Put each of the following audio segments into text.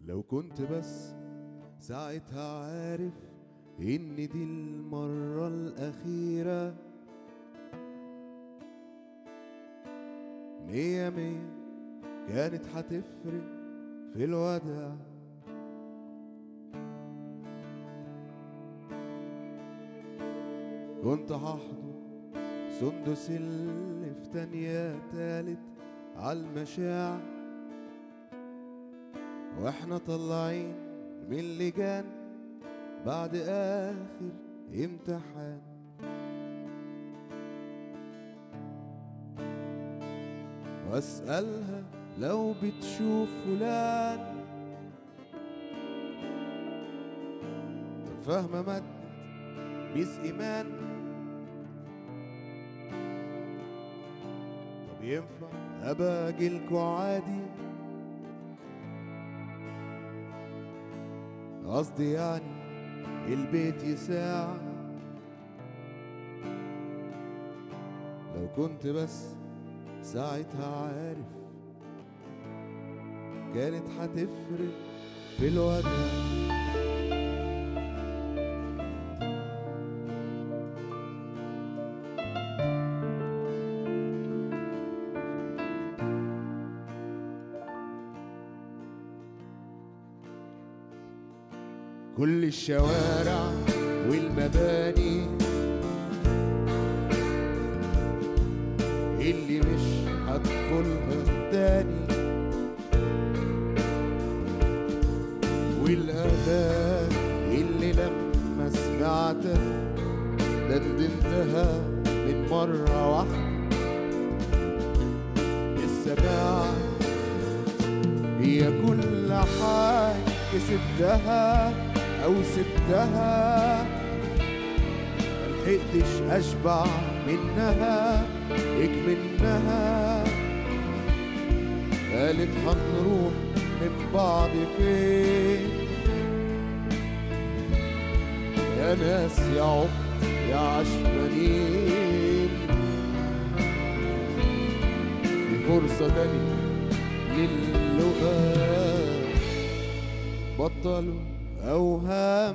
لو كنت بس ساعتها عارف إن دي المرة الأخيرة مية مية كانت هتفرق في الوداع كنت هحضر سندس اللي في تانية تالت عالمشاع واحنا طالعين من اللجان بعد اخر امتحان واسألها لو بتشوف فلان طب فاهمة مادة ميس إيمان طب ينفع أبقى أجيلكوا عادي قصدي يعني البيت يساع لو كنت بس ساعتها عارف كانت هتفرق في الوداع كل الشوارع والمباني اللي مش هدخلها تاني والأغاني اللي لما سمعتها دندنتها من مرة واحدة السماع هي كل حاجة كسبتها أو سبتها ملحقتش أشبع منها اكمنها قالت هنروح من بعض فين يا ناس يا عبط يا عشمانين دي فرصة تانية للقاء بطلوا أوهام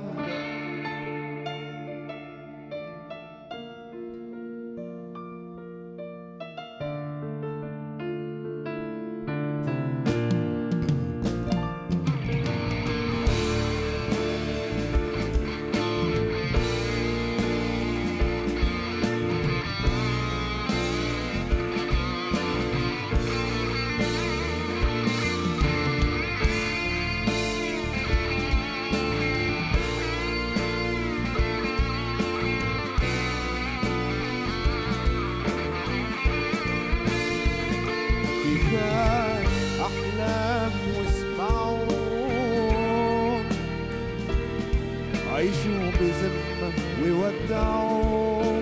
كفاية أحلام واسمعوا عيشوا بذمة وودعوا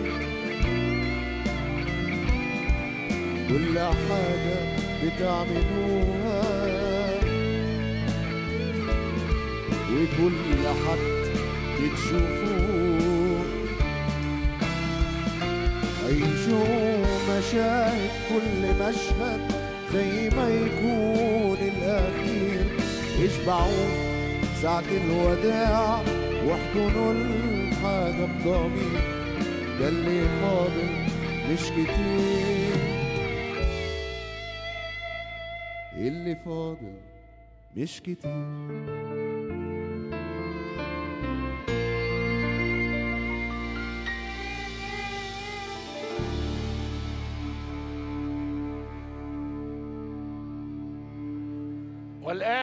كل حاجة بتعملوها وكل حد بتشوفوه عيشوا مشاهد كل مشهد زي ما يكون الأخير اشبعوا ساعة الوداع واحضنوا الحاجة بضمير ده اللي فاضل مش كتير اللي فاضل مش كتير والآن